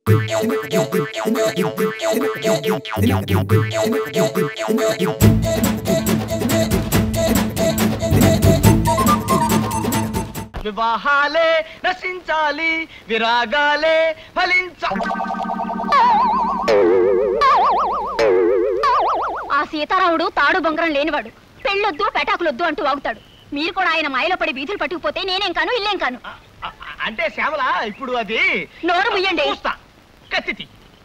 వివాహాలే నశించాలి విరాగాలే ఫలించ ఆ సీతారాముడు తాడు బొంగరం లేనివాడు పెళ్ళొద్దు పెటాకులొద్దు అంటూ వాగుతాడు మీరు కూడా ఆయన మాయలో పడి వీధులు పట్టుకుపోతే నేనేం కాను ఇల్లేం కాను అ- అ- అంటే శ్యామల ఇప్పుడు అది నోరు ముయ్యండి చూస్తా కత్తితి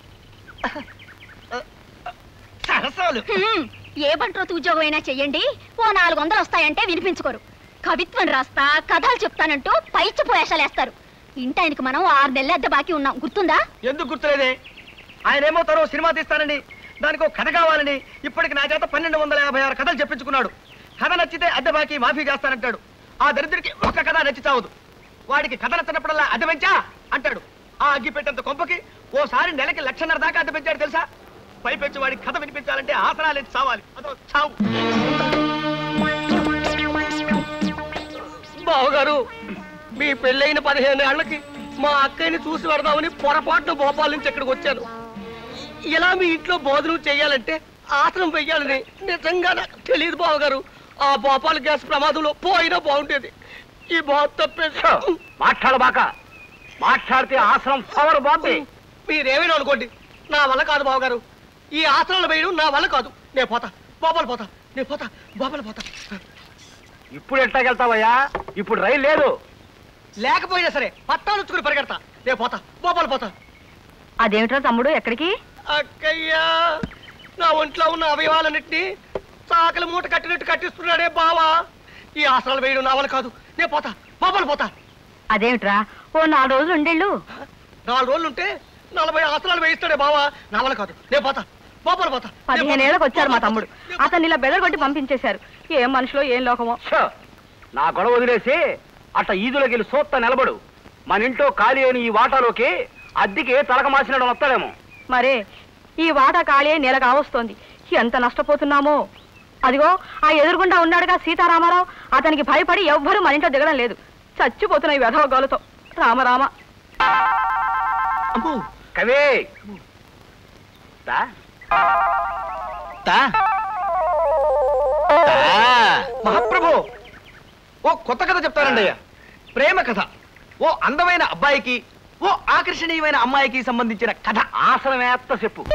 సరసాలు హ్మ్, ఏ బంట్రోతు ఉద్యోగం అయినా చెయ్యండి ఓ నాలుగు వందలు వస్తాయంటే వినిపించుకోరు కవిత్వం రాస్తా కథలు చెప్తానంటూ పైచి పోయేషాలేస్తారు ఇంటాయనకి మనం ఆరు నెలల అద్దె బాకీ ఉన్నాం గుర్తుందా ఎందుకు గుర్తులేదే ఆయన ఏమో తరో సినిమా తీస్తానని దానికి ఒక కథ కావాలని ఇప్పటికి నా చేత పన్నెండు వందల యాభై ఆరు కథలు చెప్పించుకున్నాడు కథ నచ్చితే అద్దె బాకీ మాఫీ చేస్తానంటాడు ఆ దరిద్రుడికి ఒక్క కథ నచ్చి చావదు వాడికి కథ నచ్చినప్పుడల్లా అద్దె పెంచా అంటాడు ఆ అగ్గి పెట్టేంత కొంపకి ఓసారి నెలకి లక్షన్నర దాకా అద్దె పెంచాడు తెలుసా పైపెచ్చి వాడికి కథ వినిపించాలంటే ఆసనాలు ఎత్తి చావాలి అదో చావు బావగారు మీ పెళ్ళైన పదిహేను ఏళ్లకి మా అక్కయ్యని చూసి పెడదామని పొరపాటున భోపాల్ నుంచి ఇక్కడికి వచ్చాను ఇలా మీ ఇంట్లో భోజనం చేయాలంటే ఆసనం వెయ్యాలని నిజంగా నాకు తెలియదు బావగారు ఆ భోపాల్ గ్యాస్ ప్రమాదంలో పోయినా బాగుండేది ఈ బాబు తప్పేసి మాట్లాడబాక మాట్లాడితే ఆసనం పవర్ బాంబే మీరేమైనా అనుకోండి నా వల్ల కాదు బావగారు ఈ ఆసనాలు వేయడం నా వల్ల కాదు నేను పోతా భోపాల్ పోతా నేను పోతా భోపాల్ పోతా ఇప్పుడు ఎట్లాగెళ్తావయ్యా ఇప్పుడు రైలు లేదు లేకపోయినా సరే పట్టాలు వచ్చుకుని పరిగెడతా నేను పోతా భోపాల్ పోతా అదేమిట్రా తమ్ముడు ఎక్కడికి అక్కయ్యా నా ఒంట్లో ఉన్న అవయవాలన్నింటినీ చాకలి మూట కట్టినట్టు కట్టిస్తున్నాడే బావా ఈ ఆసనాలు వేయడం నా వల్ల కాదు నేను పోతా భోపాల్ పోతా అదేమిట్రా ఓ నాలుగు రోజులు ఉండేళ్ళు నాలుగు రోజులు ఉంటే నలభై ఆసనాలు వేయిస్తాడే బావా నా వల్ల కాదు నేను పోతా భోపాల్ పోతా నేను పోతా. పదిహేనేళ్ళకి వచ్చారు మా తమ్ముడు నేను పోతా. అతన్ని ఇలా బెదరగొట్టి పంపించేశారు ఏం మనుషులో ఏం లోకమో ఛ! నా గొడవ వదిలేసి అట్ట ఈదులోకి వెళ్ళి సోత్త నిలబడు మన ఇంట్లో ఖాళీ అయిన ఈ వాటాలోకి అద్దెకి తలక మాసినడం వస్తాడేమో మరే ఈ వాటా ఖాళీ అయి నెల కావస్తోంది ఎంత నష్టపోతున్నామో అదిగో ఆ ఎదురుగుండా ఉన్నాడుగా సీతారామారావు అతనికి భయపడి ఎవ్వరూ మన ఇంట్లో దిగడం లేదు చచ్చిపోతున్నాయి వెధవ గోలతో రామరామ అమ్మో కవి దా. మహాప్రభు ఓ కొత్త కథ చెప్తానండి అయ్యా ప్రేమ కథ ఓ అందమైన అబ్బాయికి ఓ ఆకర్షణీయమైన అమ్మాయికి సంబంధించిన కథ ఆసనమేత్త చెప్పు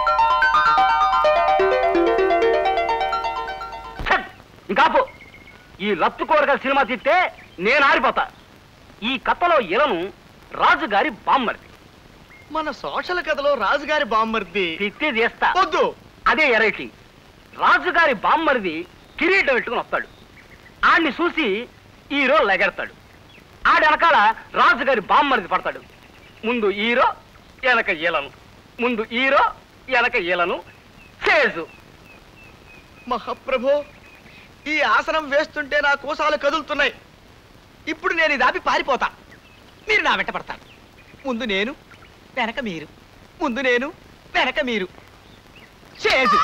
ఛట్! ఇంకాపు ఈ లత్తు కోరగల సినిమా తీస్తే నేను ఆరిపోతా ఈ కథలో ఇలను రాజుగారి బామ్మర్ది మన సోషల్ కథలో రాజుగారి బామ్మర్ది తిత్తి తీస్తా వద్దు అదే ఎరైటీ రాజుగారి బామ్మరిది కిరీటం పెట్టుకుని వస్తాడు ఆడిని చూసి హీరో లెగెడతాడు ఆడి వెనకాల రాజుగారి బామ్మరిది పడతాడు ముందు హీరో వెనక ఈలను ముందు హీరో వెనక ఈలను చేజు మహాప్రభు ఈ ఆసనం వేస్తుంటే నా కోసాలు కదులుతున్నాయి ఇప్పుడు నేను ఇది ఆపి పారిపోతా మీరు నా వెంట పడతారు ముందు నేను వెనక మీరు ముందు నేను వెనక మీరు చేజు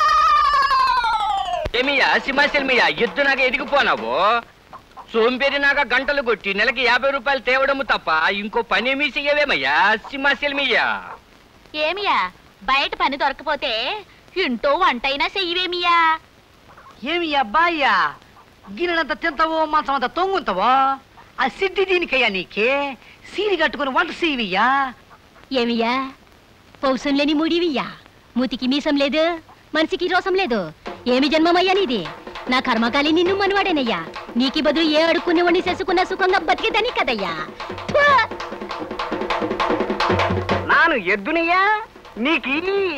ఏమియా సింహాచలమియా ఎద్దునాగా ఎదిగిపోనావు సోంపేరినాగా గంటలు కొట్టి నెలకి యాభై రూపాయలు తేవడము తప్ప ఇంకో పని ఏమీ చెయ్యవేమయ్యా సింహాచలమియా ఏమియా బయట పని దొరకపోతే ఇంటో వంటైనా చెయ్యవేమియా ఏమి అబ్బాయ్యా గిన్నెలంత తింటావో మంచం అంత తొంగుంటావో ఆ సిద్ధి దీనికయ్యా నీకే సీరి కట్టుకుని వంట సీవియ్యా ఏమియా పౌసం లేని ముడివియ్యా మూతికి మీసం లేదు మనిషికి రోసం లేదు ఏమి జన్మమయ్యా నీది నా కర్మకాలి నిన్ను మనవాడేనయ్యా నీకి బదులు ఏ అడుక్కునేవాడిని చేసుకున్న సుఖంగా బతికేదని కదయ్యా థూ! నాను ఎద్దునియా నీకి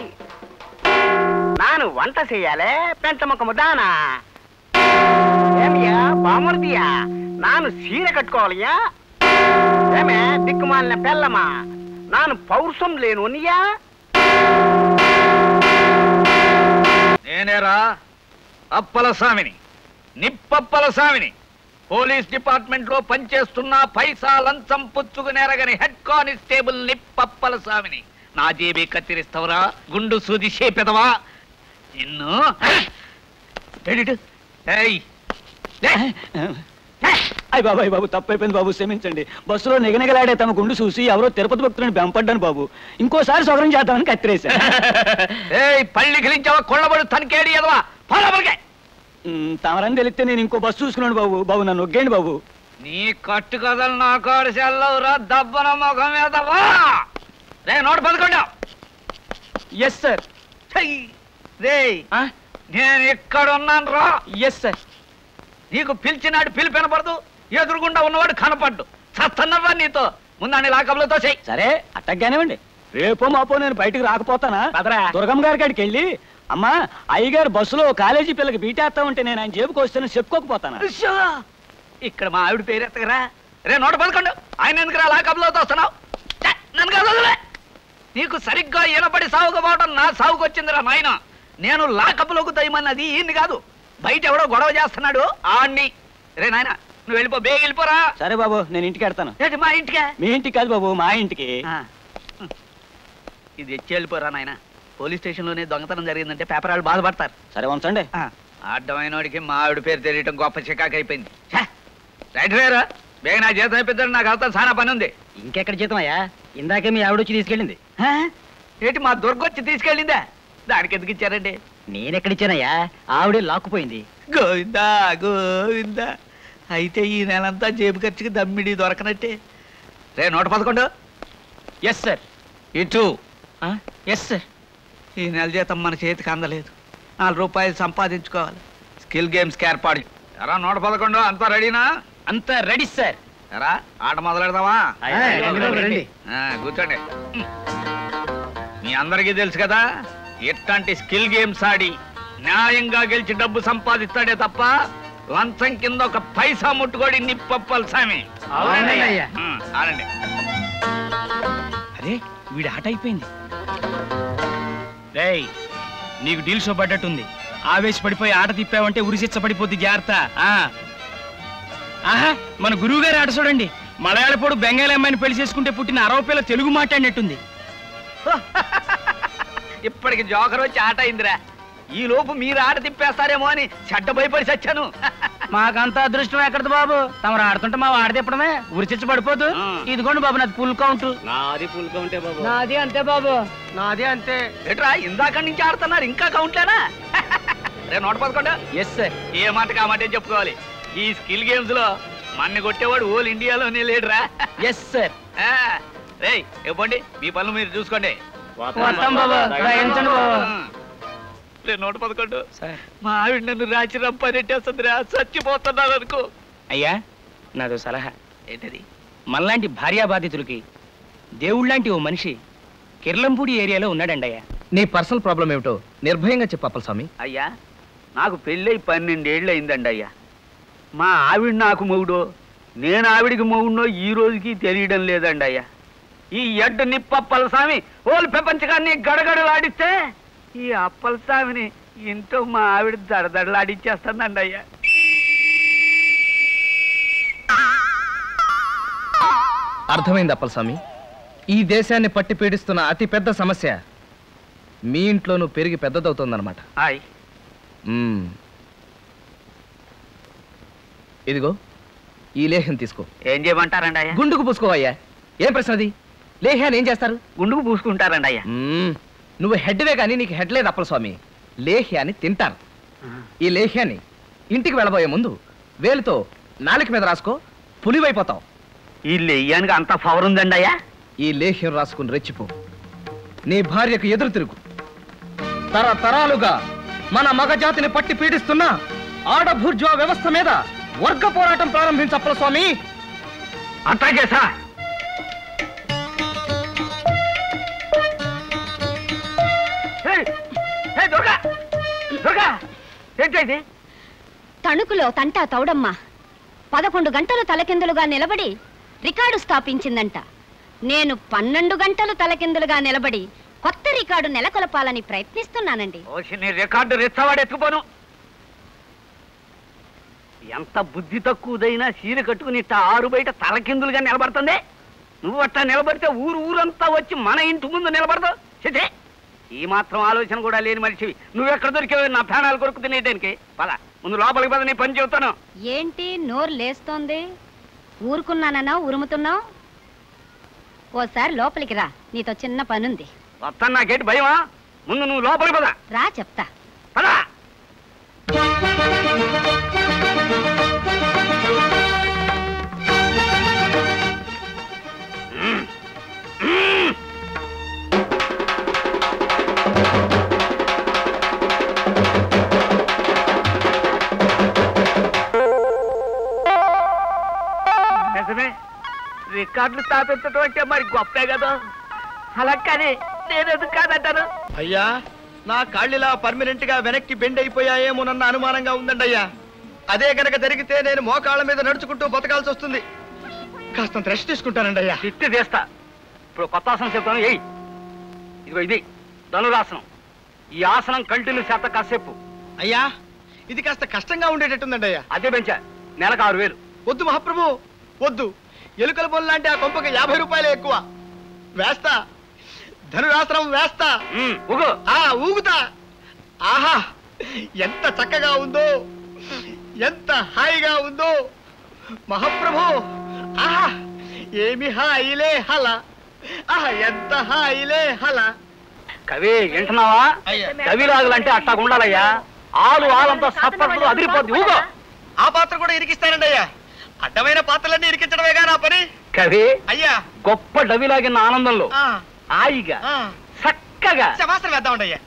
నాను వంట చెయ్యాలే పెంటముఖము దానా ఏమియా బామర్దియా నాను సీర కట్టుకోవాలియా ఏమే దిక్కుమాలిన పెళ్ళమా నాను పౌరుషం లేనునియా నేనేరా అప్పల స్వామిని నిప్పప్పల స్వామిని పోలీస్ డిపార్ట్మెంట్ లో పనిచేస్తున్న పైసా లంచం పుచ్చుకునేరగని హెడ్ కానిస్టేబుల్ నిప్పప్పల స్వామిని నా జేబీ కత్తిరిస్తావురా గుండు సూది చేపెదవా నిన్ను ఏడిటు? ఏయ్. లే. లే. అయ్య బాబు అయ్య బాబు తప్పైపోయింది బాబు క్షమించండి బస్సులో నిగనిగలాడే తమ గుండు చూసి ఎవరో తిరుపతి భక్తులను బెంపడ్డాను బాబు ఇంకోసారి సౌకర్యం చేద్దామని కత్తిరేశా ఏయ్ పళ్ళి గిలించావా కొళ్ళబడి తనకేడి ఎదవా పోలబలికే ఉమ్, తమరని తెలిస్తే నేను ఇంకో బస్సు చూసుకున్నాను బాబు బాబు నన్ను ఒగ్గేయండి బాబు నీ కట్టు కథలు నా కాడు సెల్లవురా దబ్బన ముఖం మీద వా రే నూట పదకొండు ఎస్ సార్ రే నేను ఇక్కడ ఉన్నాను రా ఎస్ సార్ నీకు పిలిచినాడు పిలిపి వినపడదు ఎదురుగుండా ఉన్నవాడు కనపడ్డు చస్తన్నరా నీతో ముందండి లాకబులతో చెయ్యి సరే అట్టగ్గానేవ్వండి రేపో మాపో నేను బయటికి రాకపోతానా దుర్గమ్మ గారి కాడికి వెళ్ళి అమ్మా అయ్యగారు బస్సులో కాలేజీ పిల్లకి బీటేస్తా ఉంటే నేను ఆయన జేబుకి వస్తాను చెప్పుకోకపోతానా ఉష్షో! ఇక్కడ మా ఆవిడ పేరు ఎత్తగరా రే నూట పదకొండు ఆయన ఎందుకురా లాకబులతో వస్తున్నావు ఛే, నన్ను కాదు వదిలే. నీకు సరిగ్గా ఈనపడి సాగుకపోవడం నా సాగుకు వచ్చిందిరా నాయన నేను లాకపులోకి దయమన్నది ఈయన్ని కాదు బయట ఎవడో గొడవ చేస్తున్నాడు ఆణ్ణి రే నాయన నువ్వు వెళ్ళిపో బేగ వెళ్ళిపోరా సరే బాబు నేను ఇంటికి వెళ్తాను ఏంటి మా ఇంటికే మీ ఇంటికి కాదు బాబు మా ఇంటికి ఆ. ఇది ఎచ్చి వెళ్ళిపోరా నాయన పోలీస్ స్టేషన్లోనే దొంగతనం జరిగిందంటే పేపర్ వాళ్ళు బాధపడతారు సరే ఉంచండి అడ్డమైన వాడికి మా ఆవిడ పేరు తెలియటం గొప్ప చికాకు అయిపోయింది ఛే! రైట్ వేరా బేగ నా జీతం అయిపోతాడు నాకు అవుతా చాలా పని ఉంది ఇంకెక్కడ జీతం అయ్యా ఇందాకే మీ ఆవిడ వచ్చి తీసుకెళ్ళింది హా? ఏంటి మా దుర్గొచ్చి తీసుకెళ్ళిందా దానికి ఎందుకు ఇచ్చారండి నేనెక్కడిచ్చానయ్యా ఆవిడే లాక్కుపోయింది గోవిందా గోవిందా అయితే ఈ నెలంతా జేబు ఖర్చుకి దమ్మిడి దొరకనట్టే రే నూట పదకొండు ఎస్ సార్ ఇటు ఎస్ సార్ ఈ నెల జీతం మన చేతికి అందలేదు నాలుగు రూపాయలు సంపాదించుకోవాలి స్కిల్ గేమ్స్కి ఏర్పాటు ఎరా నూట పదకొండు అంతా రెడీనా అంతా రెడీ సార్ ఎరా ఆట మొదలెడదామా రండి. ఆ, కూర్చోండి మీ అందరికీ తెలుసు కదా ఇట్లాంటి స్కిల్ గేమ్స్ ఆడి న్యాయంగా గెలిచి డబ్బు సంపాదిస్తాడే తప్ప లంచం కింద ఒక పైసా ముట్టుకోడి నిప్పప్పలు సామి అవునయ్యా. ఉం, ఆడండి అరే వీడి ఆట అయిపోయింది రేయ్ నీకు డీల్ షో పడ్డట్టుంది ఆవేశపడిపోయి ఆట తిప్పావంటే ఉరిశిచ్చ పడిపోద్ది జాగ్రత్త ఆ. ఆహా మన గురువు గారి ఆట చూడండి మలయాళపోడు బెంగాలీ అమ్మాయిని పెళ్లి చేసుకుంటే పుట్టిన అరవ పిల్ల తెలుగు మాట్లాడినట్టుంది ఇప్పటికి జోకర్ వచ్చి ఆట అయిందిరా ఈ లోపు మీరు ఆట తిప్పేస్తారేమో అని చెడ్డ భయపడి చచ్చాను మాకంత అదృష్టం ఎక్కడది బాబు తమరు ఆడుతుంటే మా వాడ తిప్పడమే ఉరిచిచ్చి పడిపోదు ఆ. ఇదిగోండి బాబు నాది ఫుల్ కౌంట్ నాది ఫుల్ కౌంటే బాబు నాది అంతే బాబు నాదే అంతే ఏట్రా ఇందాక నుంచి ఆడుతున్నారు ఇంకా కౌంట్లేనా రే నూట పదకొండు ఎస్ సార్ ఏ మాట కామాటే చెప్పుకోవాలి ఈ స్కిల్ గేమ్స్ లో మన్ని కొట్టేవాడు ఓల్ ఇండియాలోనే లేడురా ఎస్ సార్ ఆ, రేయ్ ఇవ్వండి మీ పనులు మీరు చూసుకోండి వస్తాం బాబు రాయించండి బాబు రే నూట పదకొండు సార్ మా ఆవిడ నన్ను రాచి రంపనెట్టేస్తుందిరా చచ్చిపోతున్నాను అనుకో అయ్యా నాదో సలహా ఏంటది మనలాంటి భార్యాబాధితులకి దేవుళ్ళంటి ఓ మనిషి కిర్లంపూడి ఏరియాలో ఉన్నాడండి అయ్యా నీ పర్సనల్ ప్రాబ్లం ఏమిటో నిర్భయంగా చెప్పు అప్పల స్వామి అయ్యా నాకు పెళ్ళై పన్నెండేళ్ళు అయిందండి అయ్యా మా ఆవిడ నాకు మొగుడో నేను ఆవిడికి మొగుడో ఈ రోజుకి తెలియడం లేదండి అయ్యా ఈ ఎడ్డు నిప్పప్పల స్వామి ఓలు ప్రపంచకాన్ని గడగడలాడిస్తే ఈ అప్పల స్వామిని ఇంట్లో మా ఆవిడ దడదడలాడిచ్చేస్తుందండి అయ్యా అర్థమైంది అప్పల స్వామి ఈ దేశాన్ని పట్టి పీడిస్తున్న అతి పెద్ద సమస్య మీ ఇంట్లోనూ పెరిగి పెద్దదవుతోందన్నమాట హాయ్ మ్మ్. ఇదిగో ఈ లేహ్యం తీసుకో ఏం చేయమంటారండి అయ్యా గుండుకు పూసుకోవయ్యా ఏం ప్రశ్న అది లేహ్యాన్ని ఏం చేస్తారు గుండుకు పూసుకుంటారండి అయ్యా మ్మ్. నువ్వు హెడ్వే కానీ నీకు హెడ్ లేదు అప్పల స్వామి లేహ్యాన్ని తింటారు ఈ లేహ్యాన్ని ఇంటికి వెళ్ళబోయే ముందు వేలుతో నాలుక మీద రాసుకో పులివైపోతావు ఈ లెయ్యానికి అంత పవర్ ఉందండి అయ్యా ఈ లేహ్యం రాసుకుని రెచ్చిపో నీ భార్యకు ఎదురు తిరుగు తరతరాలుగా మన మగజాతిని పట్టి పీడిస్తున్న ఆడభూర్జువా వ్యవస్థ మీద వర్గ పోరాటం ప్రారంభించప్పల స్వామి అట్లాగే సార్ ఏయ్! ఏయ్, దుర్గా దుర్గా ఏంటది తణుకులో తంటా తౌడమ్మ పదకొండు గంటలు తలకిందులుగా నిలబడి రికార్డు స్థాపించిందంట నేను పన్నెండు గంటలు తలకిందులుగా నిలబడి కొత్త రికార్డు నెలకొల్పాలని ప్రయత్నిస్తున్నానండి ఓసి నీ రికార్డు రెచ్చవాడు ఎత్తుకుపోను ఎంత బుద్ధి తక్కువదైనా చీర కట్టుకుని ఇట్ట ఆరు బయట తలకిందులుగా నిలబడుతుంది నువ్వు అట్టా నిలబడితే ఊరు ఊరంతా వచ్చి మన ఇంటి ముందు నిలబడదు చితే ఈ మాత్రం ఆలోచన కూడా లేని మనిషివి నువ్వెక్కడ దొరికావు నా ప్రాణాలు కొరకు తినేదానికి పద ముందు లోపలికి పద నీ పని చెబుతాను ఏంటి నోరు లేస్తోంది ఊరుకున్నానన్నా ఉరుముతున్నావు ఓసారి లోపలికి రా నీతో చిన్న పనుంది వస్తాను నాకేంటి భయమా ముందు నువ్వు లోపలికి పద రా చెప్తా పదా నిజమే రికార్డులు స్థాపించడం అంటే మరి గొప్పే కదా అలా కానీ నేనెందుకు కాదంటాను అయ్యా నా కాళ్ళిలా పర్మనెంట్ గా వెనక్కి బెండ్ అయిపోయాయేమోనన్న అనుమానంగా ఉందండి అయ్యా అదే గనక జరిగితే నేను మోకాళ్ళ మీద నడుచుకుంటూ బతకాల్సి వస్తుంది కాస్తంత రెస్ట్ తీసుకుంటానండి అయ్యా తిట్టి తీస్తా ఇప్పుడు కొత్త ఆసనం చెప్తాను ఎయ్ ఇదిగో ఇది ధనురాసనం ఈ ఆసనం కంటిన్యూ చేత కాసేపు అయ్యా ఇది కాస్త కష్టంగా ఉండేటట్టుందండి అయ్యా అదే పెంచా నెలకు ఆరు వేలు వద్దు మహాప్రభు వద్దు ఎలుకల బొల్ లాంటి ఆ కొంపకి యాభై రూపాయలే ఎక్కువ వేస్తా ధనురాశ్రమం వేస్తా ఉమ్, ఊగు ఆ ఊగుతా ఆహా ఎంత చక్కగా ఉందో ఎంత హాయిగా ఉందో మహాప్రభు ఆహా ఏమి హాయిలే హల ఆహా ఎంత హాయిలే హల కవి వింటున్నావా అయ్యా. కవిలాగులంటే అట్టా ఉండాలయ్యా ఆలు ఆలంతా సప్పట్లు అదిరిపోద్ది ఊగో ఆ పాత్ర కూడా ఇరికిస్తానండి అయ్యా అడ్డమైన పాత్రలన్నీ ఇరికించడమేగా నా పని కవి అయ్యా గొప్ప డవిలాగిన ఆనందంలో ఆ, హాయిగా ఆ, చక్కగా శవాసనం వేద్దామండి అయ్యా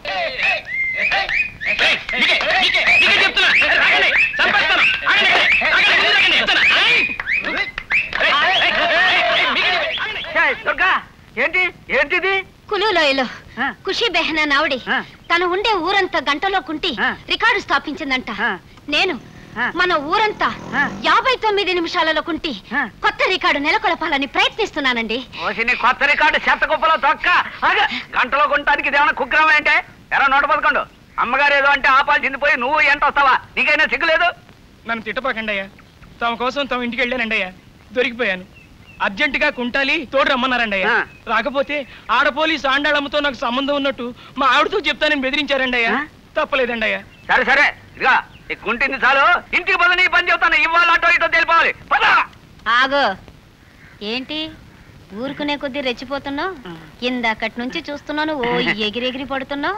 ఏయ్, దుర్గా ఏంటి ఏంటిది కులులోయలో ఆ. ఖుషి బెహనా నావుడి ఆ. తను ఉండే ఊరంతా గంటలో కుంటి ఆ. రికార్డు స్థాపించిందంట ఆ. నేను ఆ. మన ఊరంతా ఆ. యాభై తొమ్మిది నిమిషాలలో కుంటి ఆ. కొత్త రికార్డు నెలకొల్పాలని ప్రయత్నిస్తున్నానండి ఓసిని కొత్త రికార్డు చెత్త కుప్పలో తొక్క ఆగ, గంటలో కొనటానికి ఇదేమన్నా కుగ్రమం అంటే ఎరా నూట పదకొండు అమ్మగారు ఏదో అంటే ఆపాల్సింది పోయి నువ్వు ఎంత వస్తావా నీకైనా సిగ్గులేదు నన్ను తిట్టపాకండి అయ్యా తమ కోసం తమ ఇంటికి వెళ్ళానండి అయ్యా దొరికిపోయాను అర్జెంటుగా కుంటాలి తోడు రమ్మన్నారండి అయ్యా ఆ. రాకపోతే ఆడ పోలీసు ఆండాళమ్మతో నాకు సంబంధం ఉన్నట్టు మా ఆవిడతో చెప్తానని బెదిరించారండి అయ్యా ఆ? తప్పలేదండి అయ్యా సరే సరే ఇదిగా కుంటింది చాలు ఇంటికి పద నీ పని చెప్తాను ఇవాళ అటో ఇటో తెలిపోవాలి పద ఆగో ఏంటి ఊరుకునే కొద్దీ రెచ్చిపోతున్నావు ఇందాకటి నుంచి చూస్తున్నాను ఓ ఎగిరెగిరి పడుతున్నావు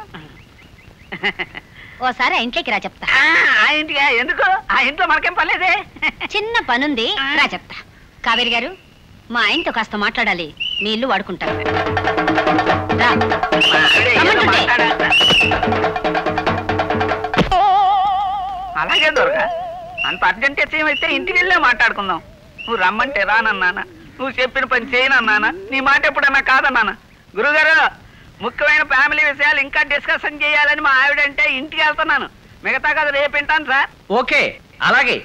ఓసారి ఆ ఇంట్లోకి రా చెప్తా ఆ, ఆ ఇంటికి ఎందుకు ఆ ఇంట్లో మనకేం పర్లేదే చిన్న పనుంది రా చెప్తా కావేరి గారు మా ఆయనతో కాస్త మాట్లాడాలి మీ ఇల్లు వాడుకుంటారు రా ఏదో మాట్లాడా. అలాగే దొరక అంత అర్జెంట్ అయితే ఇంటికి వెళ్ళే మాట్లాడుకుందాం నువ్వు రమ్మంటే రానన్నానా నువ్వు చెప్పిన పని చేయనన్నానా నీ మాట ఎప్పుడన్నా కాదన్నానా గురుగారు ముఖ్యమైన ఫ్యామిలీ విషయాలు ఇంకా డిస్కషన్ చేయాలని మా ఆవిడంటే ఇంటికి వెళ్తున్నాను మిగతా కదా రేపు వింటాను సార్ ఓకే అలాగే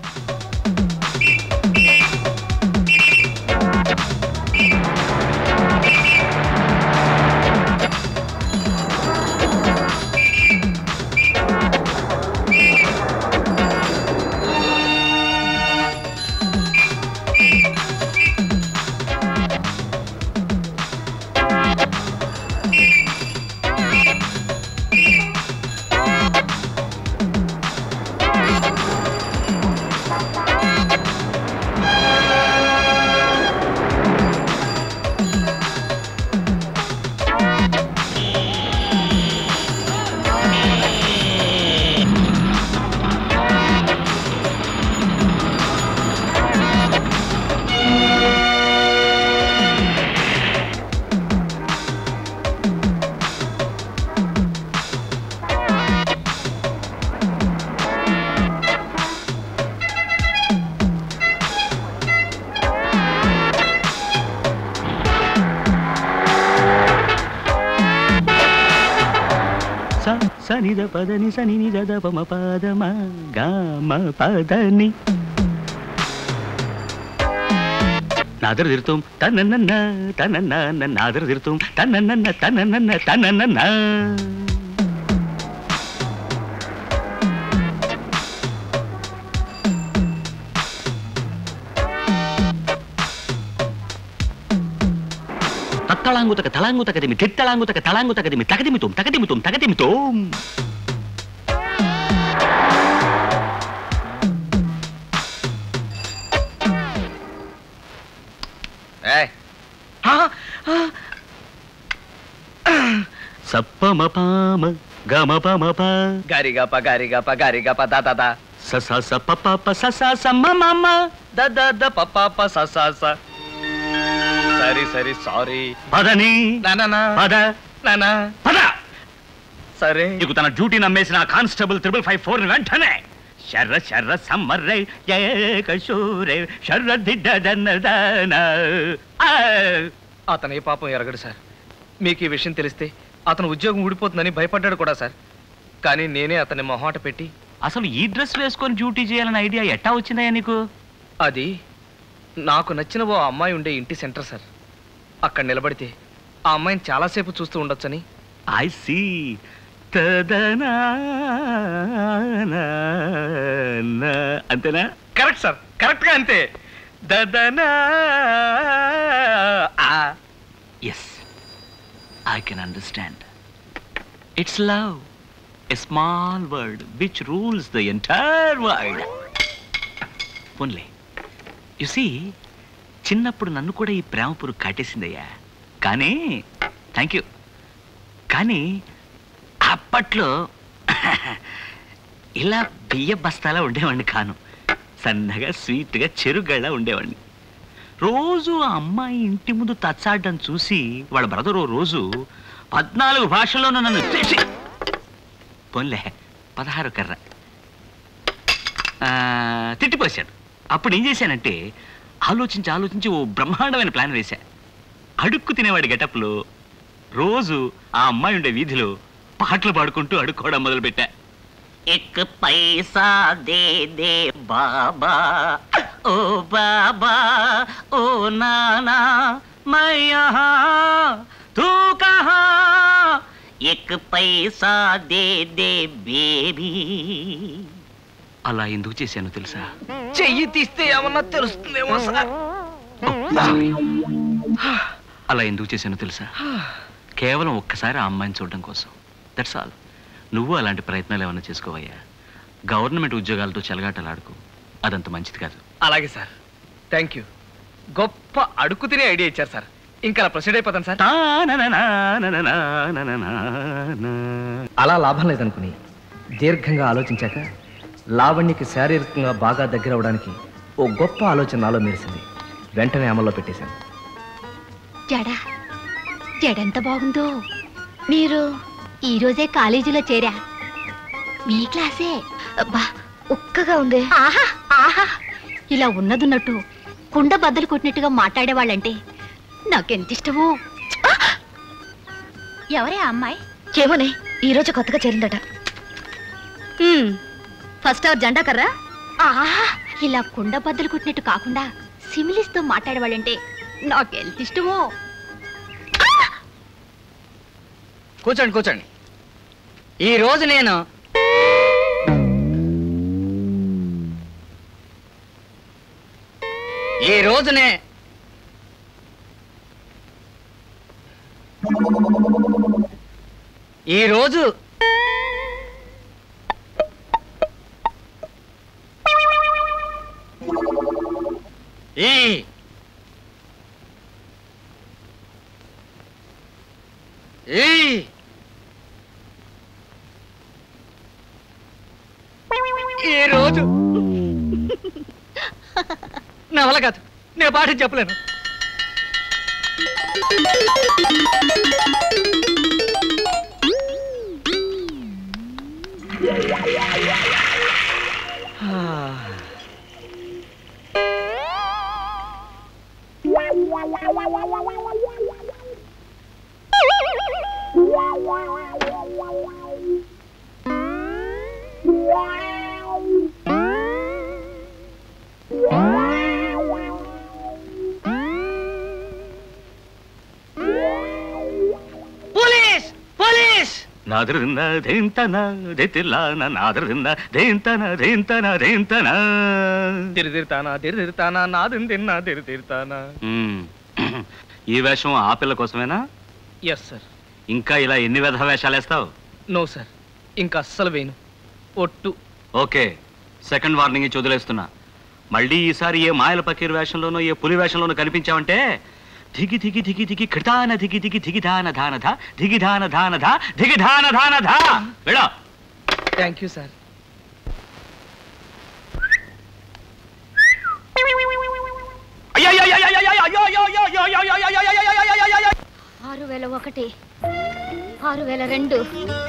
స సనిద పదని సని నిద పమ పదమ గామ పదని నాదర తిరుతాం తనన్న తనన్న నాదర తిరుతాం తనన్న తనన్న తనన్న తత్తళాంగుతక తలాంగుతకదిమి తిత్తళాంగుతక తలాంగుతకదిమి తగదిమితోం తగదిమితోం తగదిమితోం సప్పమ పామ గమ పమ ప గారిగా ప గారిగా ప గారిగా ప దా దా దా స స స ప ప ప స స స మ మ మ ద ద ద ప ప ప స స స సరి సరి సారీ పదని నానా పద నానా పద సరే నీకు తన డ్యూటీ నమ్మేసిన ఆ కానిస్టేబుల్ త్రిబుల్ ఫైవ్ ఫోర్ వెంటనే శర్ర శర్ర సమ్మర్రై ఏకశూరే శర్ర దిడ్డదన్నదాన అతను ఏ పాపం ఎరగడు సార్ మీకు ఈ విషయం తెలిస్తే అతను ఉద్యోగం ఊడిపోతుందని భయపడ్డాడు కూడా సార్ కానీ నేనే అతన్ని మొహాట పెట్టి అసలు ఈ డ్రెస్ వేసుకొని డ్యూటీ చేయాలన్న ఐడియా ఎట్టా వచ్చిందయ్యా నీకు అది నాకు నచ్చిన ఓ అమ్మాయి ఉండే ఇంటి సెంటర్ సార్ అక్కడ నిలబడితే ఆ అమ్మాయిని చాలాసేపు చూస్తూ ఉండొచ్చని ఐ సీ తదనా అంతేనా కరెక్ట్ సార్ కరెక్ట్గా అంతే దదనా ఆ. Yes I can understand it's love a small word which rules the entire world పోన్లే యు సీ చిన్నప్పుడు నన్ను కూడా ఈ ప్రేమ పురుగు కాటేసిందయ్యా కానీ థ్యాంక్ యూ కానీ అప్పట్లో ఇలా బియ్య బస్తాలా ఉండేవాడిని కాను సన్నగా స్వీట్గా చెరుగళ్ళ ఉండేవాడిని రోజు ఆ అమ్మాయి ఇంటి ముందు తచ్చాడడం చూసి వాళ్ళ బ్రదర్ ఓ రోజు పద్నాలుగు భాషల్లోనూ నన్ను తిట్టి పోన్లే పదహారు కర్ర ఆ, తిట్టిపోశాడు అప్పుడు ఏం చేశానంటే ఆలోచించి ఆలోచించి ఓ బ్రహ్మాండమైన ప్లాన్ వేశా అడుక్కు తినేవాడి గెటప్లో రోజు ఆ అమ్మాయి ఉండే వీధిలో పాటలు పాడుకుంటూ అడుక్కోవడం మొదలుపెట్టా ఎక్ పైసా దే దే బాబా ఓ బాబా ఓ నానా मैं यहाँ तू कहाँ एक पैसा దే దే బేబీ అలా ఎందుకు చేశాను తెలుసా చెయ్యి తీస్తే ఏమన్నా తెలుస్తుందేమో సార్ సారీ అలా ఎందుకు చేశానో తెలుసా కేవలం ఒక్కసారి ఆ అమ్మాయిని చూడడం కోసం దట్స్ ఆల్ నువ్వు అలాంటి ప్రయత్నాలు ఏమైనా చేసుకోవయ్యా గవర్నమెంట్ ఉద్యోగాలతో చెలగాటలాడుకో అదంత మంచిది కాదు అలాగే సార్ థ్యాంక్ యూ గొప్ప అడుక్కు తినే ఐడియా ఇచ్చారు సార్ ఇంకా అలా ప్రొసీడ్ అయిపోతాను సార్ అలా లాభం లేదనుకుని దీర్ఘంగా ఆలోచించాక లావణ్యకి శారీరకంగా బాగా దగ్గర అవడానికి ఓ గొప్ప ఆలోచన నాలో మెరిసింది వెంటనే అమల్లో పెట్టేశాను జడ జడెంత బాగుందో మీరు ఈ రోజే కాలేజీలో చేరా మీ క్లాసే అబ్బా ఉక్కగా ఉంది ఆహా ఆహా ఇలా ఉన్నదున్నట్టు కుండ బద్దలు కొట్టినట్టుగా మాట్లాడేవాళ్ళంటే నాకెంత ఇష్టమో ఎవరే ఆ అమ్మాయి ఏమోనే ఈ రోజు కొత్తగా చేరిందట ఫస్ట్ అవర్ జెండా కర్రా ఆహా ఇలా కుండ బద్దలు కొట్టినట్టు కాకుండా సిమిలిస్తో మాట్లాడేవాళ్ళంటే నాకెంత ఇష్టమో కూర్చోండి కూర్చోండి ఈ రోజు నేను ఈ రోజునే ఈ రోజు ఈ ఈ ఈ రోజు నా వల్ల కాదు నేను పాట చెప్పలేను పోలీస్ పోలీస్ నాదరింద దేంతన దేతిల్లాన నాదరింద దేంతన దేంతన దేంతన తిరిదిరుతానా తిరిదిరుతానా నాదిని తిన్నా తిరిదిరుతానా మ్మ్. ఈ వేషం ఆ పిల్ల కోసమేనా ఎస్ సార్ ఇంకా ఇలా ఎన్ని విధ వేషాలు వేస్తావు నో సార్ ఇంకా అస్సలు వేయను ఒట్టు ఓకే సెకండ్ వార్నింగ్ ఇచ్చి వదిలేస్తున్నా మళ్ళీ ఈసారి ఏ మాయల పకీర్ వేషంలోనో ఏ పులి వేషంలోనో కనిపించావంటే ధిగి ధిగి ధిగి ధిగి కృతాన ధిగి ధిగి ధిగిధాన ధాన ధ ధిగిధాన ధాన ధ ధిగిధాన ధాన ధ వెళ్ళో థ్యాంక్ యూ సార్ ఆరు వేల ఒకటి ఆరు వేల రెండు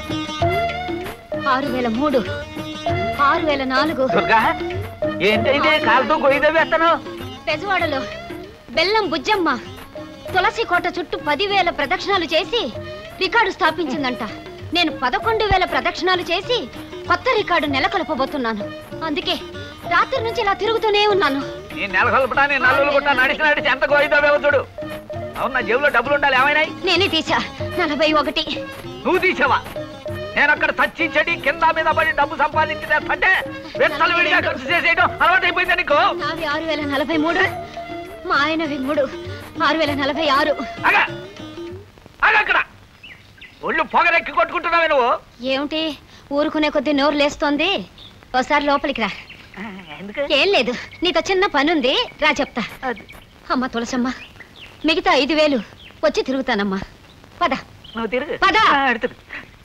ఆరు వేల మూడు ఆరు వేల నాలుగు దుర్గా ఏంటైతే కాలుతో గొయ్యి వేస్తాను పెజవాడలో బెల్లం బుజ్జమ్మ తులసి కోట చుట్టూ పదివేల ప్రదక్షిణాలు చేసి రికార్డు స్థాపించిందంట నేను పదకొండు వేల ప్రదక్షిణాలు చేసి కొత్త రికార్డు నెలకొల్పబోతున్నాను అందుకే రాత్రి నుంచి ఇలా తిరుగుతూనే ఉన్నాను నీ నెల కలుపుటాని నల్లులు గుట్ట నడిచి నడిచి ఎంత గోయిదావేవో చూడు అవును నా జేబులో డబ్బులు ఉండాలి ఏమైనాయి నేనే తీసా నలభై ఒకటి నువ్వు తీసావా నేను అక్కడ చచ్చి చెడి కింద మీద పడి డబ్బు సంపాదించి తెస్తుంటే వెత్తలు విడిగా ఖర్చు చేసేయడం అలవాటైపోయింది నీకు నావి ఆరు వేల నలభై మూడు మా ఆయనవి మూడు ఆరు వేల నలభై ఆరు అగా అగా అక్కడ ఒళ్ళు పొగరెక్కి కొట్టుకుంటున్నావే నువ్వు ఏమిటి ఊరుకునే కొద్దీ నోరు లేస్తోంది ఓసారి లోపలికి రా ఏం లేదు నీతో చిన్న పనుంది రా చెప్తా అమ్మ తులసమ్మ మిగతా ఐదు వేలు వచ్చి తిరుగుతానమ్మా పద నువ్వు తిరుగు పద. ఆ, అటు తిరుగు.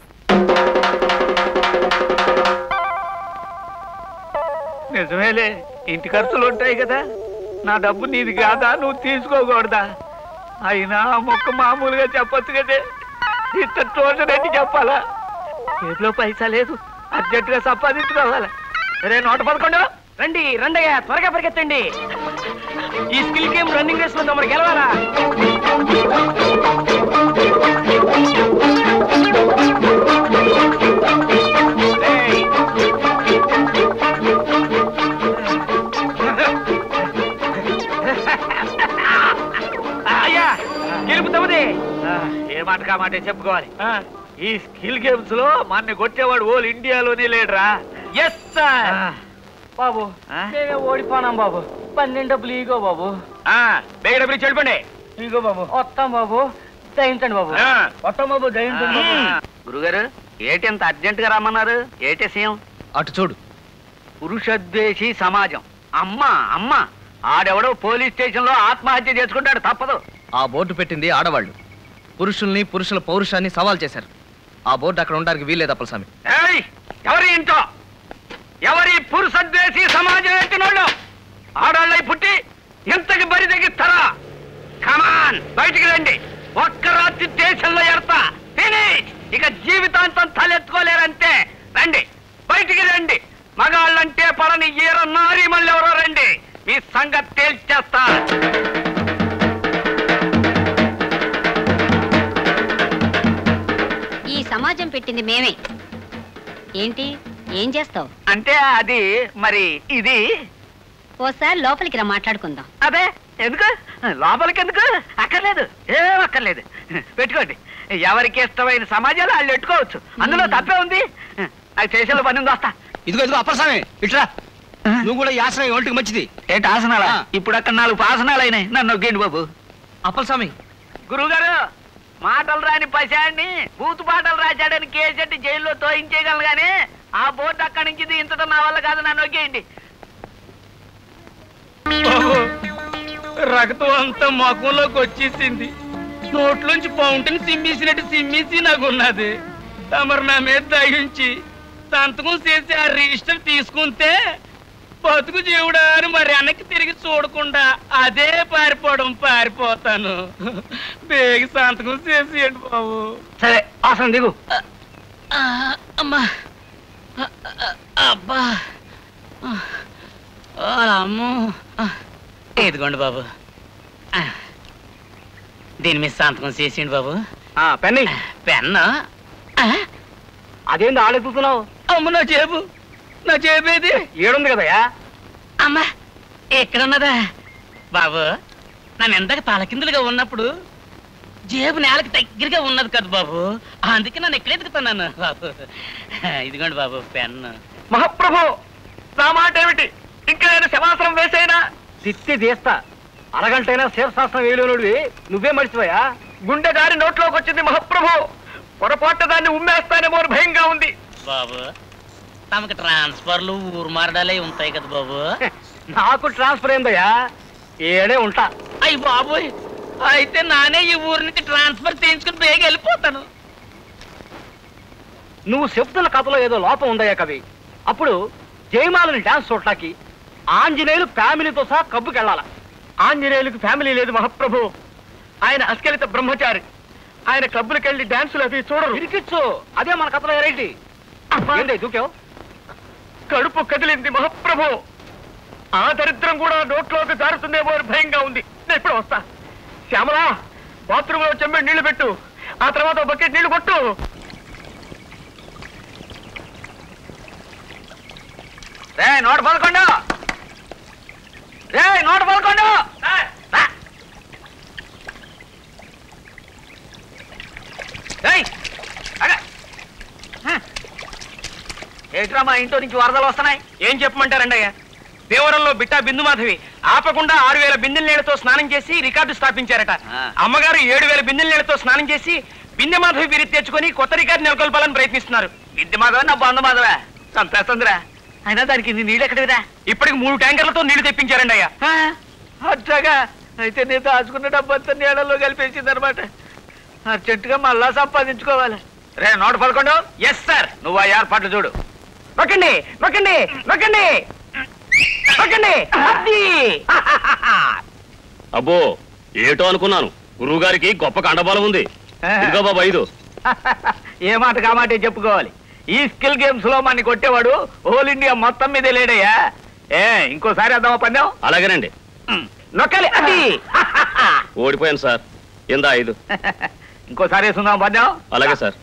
నిజమేలే ఇంటి ఖర్చులు ఉంటాయి కదా నా డబ్బు నీది కాదా నువ్వు తీసుకోకూడదా అయినా ఆ మొక్క మామూలుగా చెప్పొచ్చు కదే ఇంత తోచనట్టు చెప్పాలా చేతిలో పైసా లేదు అర్జెంటుగా సంపాదించుకోవాలా రే నూట పదకొండు రండి రండయ్యా త్వరగా పరిగెత్తండి ఈ స్కిల్ గేమ్ రన్నింగ్ రేస్ లో తమరు గెలవాలా రేయ్. అయ్యా గెలుపుతామది ఆ, ఏ మాట కా మాటే చెప్పుకోవాలి ఈ స్కిల్ గేమ్స్ లో మన కొట్టేవాడు ఓల్ ఇండియాలోనే లేడురా ఎస్ సార్ ఆ, బాబు ఆ? మేమే ఓడిపోనాం బాబు పన్నెండు డబ్బులు ఈగో బాబు ఆ, బేగ డబ్బులు ఇచ్చి వెళ్ళిపోండి ఈగో బాబు వస్తాం బాబు దయించండి బాబు ఆ. వస్తాం బాబు దయించండి బాబు గురుగారు ఏటి అంత అర్జెంట్ గా రమ్మన్నారు ఏటే సీఎం అటు చూడు పురుషద్వేషి సమాజం అమ్మ అమ్మ ఆడెవడో పోలీస్ స్టేషన్ లో ఆత్మహత్య చేసుకుంటాడు తప్పదు ఆ బోర్డు పెట్టింది ఆడవాళ్ళు పురుషుల్ని పురుషుల పౌరుషాన్ని సవాల్ చేశారు ఆ బోర్డు అక్కడ ఉండడానికి వీల్లేదు అప్పలస్వామి ఏయ్ ఎవరి ఇంట్లో ఎవరి పురుషద్వేషి సమాజం ఎత్తినోళ్ళు ఆడాళ్ళై పుట్టి ఇంతకి బరి తెగిస్తారా కమాన్ బయటికి రండి ఒక్క రాత్రి దేశంలో ఎడతా ఫినిష్ ఇక జీవితాంతం తలెత్తుకోలేరంతే రండి బయటికి రండి మగాళ్ళంటే పడని ఈర నారీ మళ్ళీ ఎవరో రండి మీ సంగతి తేల్చేస్తా ఈ సమాజం పెట్టింది మేమే ఏంటి ఏం చేస్తావు అంటే అది మరి ఇది ఓసారి లోపలికి రా మాట్లాడుకుందాం అదే ఎందుకు లోపలికి ఎందుకు అక్కర్లేదు ఏం అక్కర్లేదు పెట్టుకోండి ఎవరికి ఇష్టమైన సమాజాలు వాళ్ళు పెట్టుకోవచ్చు అందులో తప్పే ఉంది నాకు చేసేలో పని ఉంది వస్తా ఇదిగో ఇదిగో అప్పలస్వామి ఇట్రా నువ్వు కూడా ఈ ఆశ్రయం ఒంటికి మంచిది ఏంటి ఆసనాలా ఆ. ఇప్పుడు అక్కడ నాలుగు ఆసనాలు అయినాయి నన్ను నొక్కేండి బాబు అప్పలస్వామి గురువుగారు మాటలు రాని పశాన్ని బూతు పాటలు రాశాడని కేసెట్టి జైల్లో తోయించేయగలను గానీ ఆ బోర్డు అక్కడి నుంచి దించడం నా వల్ల కాదు నన్ను నొక్కేయండి రక్తం అంతా ముఖంలోకి వచ్చేసింది నోట్లోంచి ఫౌంటైన్ సిమ్మేసినట్టు సిమ్మేసి నాకు ఉన్నది తమరు నా మీద దయించి సంతకం చేసి ఆ రిజిస్టర్ తీసుకుంటే బతుకు జీవుడా అని మరి వెనక్కి తిరిగి చూడకుండా అదే పారిపోవడం పారిపోతాను బేగి సంతకం చేసేయండి బాబు సరే ఆసనం దిగు ఆ, అమ్మా ఆ, ఆ, అబ్బా ఆ, ఓ అమ్మో ఆ, ఇదిగోండి బాబు ఆ, దీని మీద సంతకం చేసేయండి బాబు ఆ, పెన్ని పెన్ను ఆ, అదేంది ఆడెత్తుతున్నావు అమ్మ నా జేబు నా జేబేది ఏడుంది కదయా అమ్మా ఎక్కడున్నదా బాబు నన్ను ఎంతక తలకిందులుగా ఉన్నప్పుడు జేబు నేలకి దగ్గరగా ఉన్నది కదా బాబు అందుకే నన్ను ఎక్కడ ఎదుగుతున్నాను బాబు ఇదిగోండి బాబు పెన్ను మహాప్రభు నా మాట ఏమిటి ఇంకా నేను శవాసనం వేసేనా తిత్తి తీస్తా అరగంటైనా శివశాస్త్రం వేయలేనుడివి నువ్వే మర్చిపోయా గుండె దారి నోట్లోకి వచ్చింది మహాప్రభు పొరపాటు దాన్ని ఉమ్మేస్తానేమో అని భయంగా ఉంది బాబు తమకు ట్రాన్స్ఫర్లు ఊరు మారడాలే ఉంటాయి కదా బాబు నాకు ట్రాన్స్ఫర్ అయిందయ్యా ఏడే ఉంటా అయ్యి బాబోయ్ అయితే నానే ఈ ఊరి నుంచి ట్రాన్స్ఫర్ చేయించుకుని బేగ వెళ్ళిపోతాను నువ్వు చెప్తున్న కథలో ఏదో లోపం ఉందయ్యా కవి అప్పుడు జయమాలని డాన్స్ చూడటానికి ఆంజనేయులు ఫ్యామిలీతో సహా కబ్బుకెళ్ళాల ఆంజనేయులకు ఫ్యామిలీ లేదు మహాప్రభు ఆయన అస్కలిత బ్రహ్మచారి ఆయన క్లబ్బులకు వెళ్ళి డాన్సులు అవి చూడరు ఇరికిచ్చు అదే మన కథలో ఎరైటీ ఏంటి దూకావు కడుపు కదిలింది మహాప్రభు ఆ దరిద్రం కూడా నోట్లోకి జారుతుందేమో అని భయంగా ఉంది నేను ఇప్పుడు వస్తా శ్యామలా బాత్రూమ్ లో చెమ్మె నీళ్లు పెట్టు ఆ తర్వాత ఒక బకెట్ నీళ్లు కొట్టు రే నూట పదకొండు రే నూట పదకొండు రా. ఏయ్, అగ. హ. ఏంట్రా మా ఇంట్లో నుంచి వరదలు వస్తున్నాయి ఏం చెప్పమంటారండి అయ్యా దేవరంలో బిట్టా బిందు మాధవి ఆపకుండా ఆరు వేల బిందెల నీళ్లతో స్నానం చేసి రికార్డు స్థాపించారట ఆ. అమ్మగారు ఏడు వేల బిందెల నీళ్లతో స్నానం చేసి బిందె మాధవి బిరి తెచ్చుకొని కొత్త రికార్డు నెలకొల్పాలని ప్రయత్నిస్తున్నారు విద్య మాధవ నా బంధు మాధవా చంపేస్తుందిరా అయినా దానికి ఇన్ని నీళ్ళు ఎక్కడివిరా ఇప్పటికి మూడు ట్యాంకర్లతో నీళ్లు తెప్పించారండి అయ్యా అట్లాగా అయితే నేను దాచుకున్న డబ్బంతా నీళ్ళలో కలిపేసింది అనమాట అర్జెంటుగా మళ్ళా సంపాదించుకోవాలి రే నూట పదకొండు ఎస్ సార్ నువ్వు ఆ ఏర్పాట్లు చూడు నొక్కండి నొక్కండి నొక్కండి నొక్కండి అది. అబ్బో ఏటో అనుకున్నాను గురువు గారికి గొప్ప కండబలం ఉంది ఇదిగో బాబు ఐదు ఏ మాట కామాటే చెప్పుకోవాలి ఈ స్కిల్ గేమ్స్ లో మన కొట్టేవాడు హోల్ ఇండియా మొత్తం మీదే లేడయ్యా ఏ ఇంకోసారి అద్దామా పందెం అలాగేనండి నొక్కాలి అది ఓడిపోయాను సార్ ఇందా ఐదు ఇంకోసారి వేసుకుందాం పందెం అలాగే సార్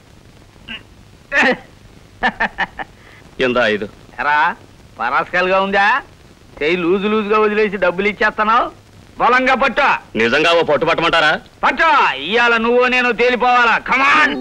ఇందా ఐదు ఎరా పరాస్కల్గా ఉందా చేయి లూజు లూజుగా వదిలేసి డబ్బులు ఇచ్చేస్తున్నావు బలంగా పట్టు నిజంగా ఓ పట్టు పట్టమంటారా పట్టు ఇవాళ నువ్వు నేను తేలిపోవాలా కమాన్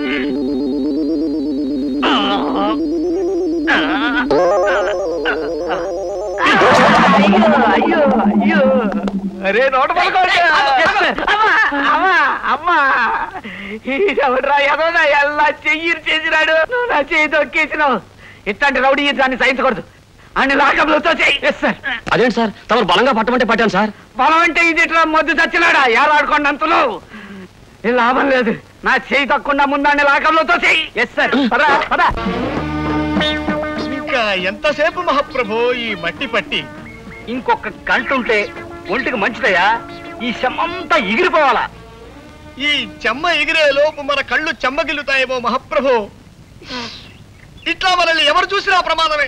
అయ్యో అయ్యో అరే నోట పడుకోండి అమ్మా అమ్మా అమ్మా ఎవడ్రా ఎదోనా ఎలా చెయ్యి చేసినాడు నువ్వు నా చెయ్యి తొక్కేసినావు ఇట్లాంటి రౌడీ దాన్ని సహించకూడదు అన్ని లాకంలో చెయ్యి ఎస్ సార్ అదేంటి సార్ తమరు బలంగా పట్టమంటే పట్టాను సార్ పొలం అంటే ఇది ఇట్లా మొద్దు చచ్చినాడా ఏలాడుకోండి అంతలో ఏ లాభం లేదు నా చేయి తక్కకుండా ముందాన్ని లాకంలో చెయ్యి ఎస్ సార్ పదా పదా ఇంకా ఎంతసేపు మహాప్రభు ఈ మట్టి పట్టి ఇంకొక గంట ఉంటే ఒంటికి మంచిదయ్యా ఈ శమంతా ఎగిరిపోవాలా ఈ చెమ్మ ఎగిరే లోపు మన కళ్ళు చెమ్మగిల్లుతాయేమో మహాప్రభు ఇట్లా మనల్ని ఎవరు చూసినా ప్రమాదమే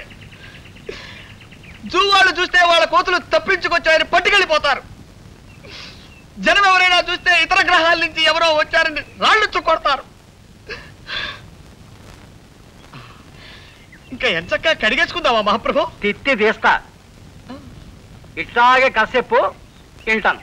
జూ వాళ్ళు చూస్తే వాళ్ళ కోతులు తప్పించుకొచ్చారని పట్టుకెళ్ళిపోతారు జనం ఎవరైనా చూస్తే ఇతర గ్రహాల నుంచి ఎవరో వచ్చారని రాళ్ళు చుక్కొడతారు ఇంకా ఎంచక్క కడిగేసుకుందామా మహాప్రభు తిత్తి తీస్తా ఇట్లాగే కాసేపు వింటాను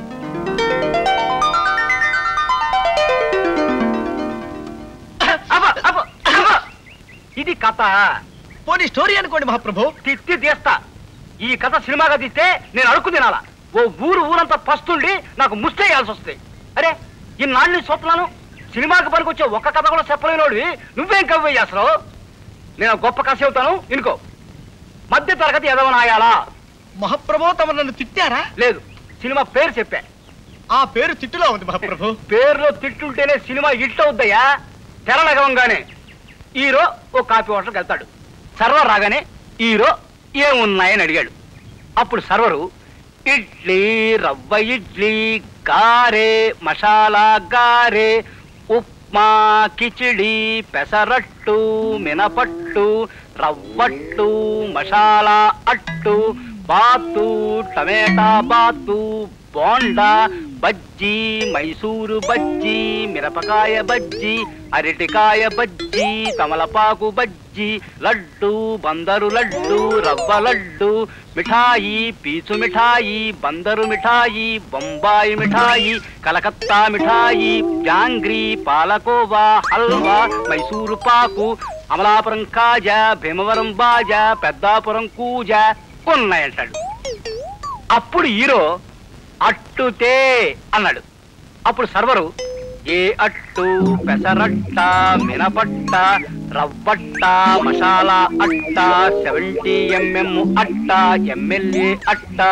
అబ్బ, అబ్బ, అబ్బ. ఇది కథ పోనీ స్టోరీ అనుకోండి మహాప్రభు తిత్తి తీస్తా ఈ కథ సినిమాగా తీస్తే నేను అడుక్కు తినాలా ఓ ఊరు ఊరంతా పస్తుండి నాకు ముస్తేయాల్సి వస్తుంది అరే ఇన్నాళ్ళు చూస్తున్నాను సినిమాకి పనికొచ్చే ఒక్క కథ కూడా చెప్పలేనోడివి నువ్వేం కవ్వే చేస్తున్నావు నేను ఒక గొప్ప కథ చెబుతాను ఇనుకో మధ్య తరగతి ఎదవనాయాలా మహాప్రభు తమ నన్ను తిట్టారా లేదు సినిమా పేరు చెప్పా ఆ పేరు తిట్టులో ఉంది మహాప్రభు పేరులో తిట్టుంటేనే సినిమా హిట్ అవుద్దయ్యా తెరలగవంగానే హీరో ఓ కాఫీ హోటల్కి వెళ్తాడు సర్వర్ రాగానే హీరో ఏమున్నాయని అడిగాడు అప్పుడు సర్వరు ఇడ్లీ రవ్వ ఇడ్లీ గారే మసాలా గారే ఉప్మా కిచిడి పెసరట్టు మినపట్టు రవ్వట్టు మసాలా అట్టు బాతు టమేటా బాతు బోండా బజ్జీ మైసూరు బజ్జీ మిరపకాయ బజ్జీ అరటికాయ బజ్జీ తమలపాకు బజ్జీ లడ్డు బందరు లడ్డు రవ్వ లడ్డు మిఠాయి పీచు మిఠాయి బందరు మిఠాయి బొంబాయి మిఠాయి కలకత్తా మిఠాయి జాంగ్రీ పాలకోవా హల్వా మైసూరు పాకు అమలాపురం కాజా భీమవరం బాజా పెద్దాపురం కూజ ఉన్నాయంటాడు అప్పుడు హీరో అట్టుతే అన్నాడు అప్పుడు సర్వరు ఏ అట్టు పెసరట్ట మినపట్ట రవ్వట్ట మసాలా అట్ట సెవెంటీ ఎంఎం అట్ట ఎమ్మెల్యే అట్ట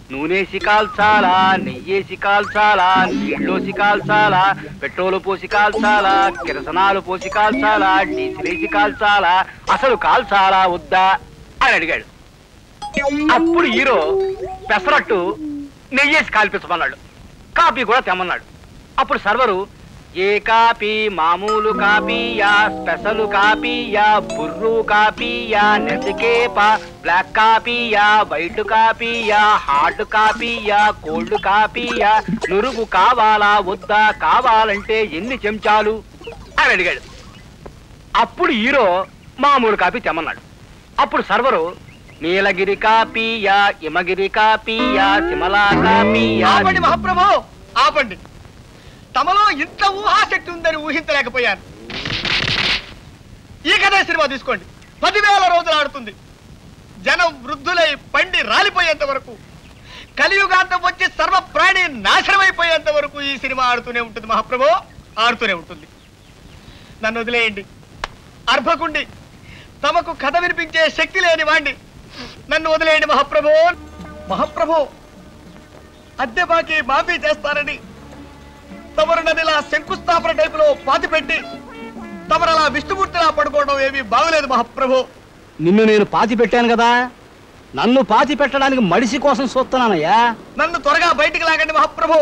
నూనెసి కాల్చాలా నెయ్యేసి కాల్చాలా నీళ్ళోసి కాల్చాలా పెట్రోలు పోసి కాల్చాలా కిరసనాలు పోసి కాల్చాలా డీజిలేసి కాల్చాలా అసలు కాల్చాలా వద్దా అని అడిగాడు అప్పుడు హీరో పెసరట్టు నెయ్యేసి కాల్పించమన్నాడు కాపీ కూడా తెమ్మన్నాడు అప్పుడు సర్వరు ఏ కాపీ మామూలు కాపీయా స్పెషల్ కాపీయా బుర్రు కాపీయా నెసికేప బ్లాక్ కాపీయా వైట్ కాపీయా హార్డ్ కాపీయా కోల్డ్ కాపీయా నురుగు కావాలా వద్దా కావాలంటే ఎన్ని చెంచాలు అని అడిగాడు అప్పుడు హీరో మామూలు కాపీ తెమ్మన్నాడు అప్పుడు సర్వరు నీలగిరి కాపీయా ఇమగిరి కాపీయా సిమలా కాపీయా ఆపండి మహాప్రభు ఆపండి తమలో ఇంత ఊహాశక్తి ఉందని ఊహించలేకపోయాను ఈ కథ సినిమా తీసుకోండి పదివేల రోజులు ఆడుతుంది జనం వృద్ధులై పండి రాలిపోయేంత వరకు కలియుగాంతం వచ్చి సర్వ ప్రాణి నాశనమైపోయేంత వరకు ఈ సినిమా ఆడుతూనే ఉంటుంది మహాప్రభు ఆడుతూనే ఉంటుంది నన్ను వదిలేయండి అర్భకుండి తమకు కథ వినిపించే శక్తి లేని వాణ్ణి నన్ను వదిలేయండి మహాప్రభు మహాప్రభు అద్దె బాకీ మాఫీ చేస్తారని తమరు నదిలా శంకుస్థాపన టైపులో పాతి పెట్టి తమరు అలా విష్ణుమూర్తిలా పడుకోవడం ఏమీ బాగలేదు మహాప్రభు నిన్ను నేను పాతి పెట్టాను కదా నన్ను పాతి పెట్టడానికి మడిసి కోసం చూస్తున్నానయ్యా నన్ను త్వరగా బయటికి లాగండి మహాప్రభు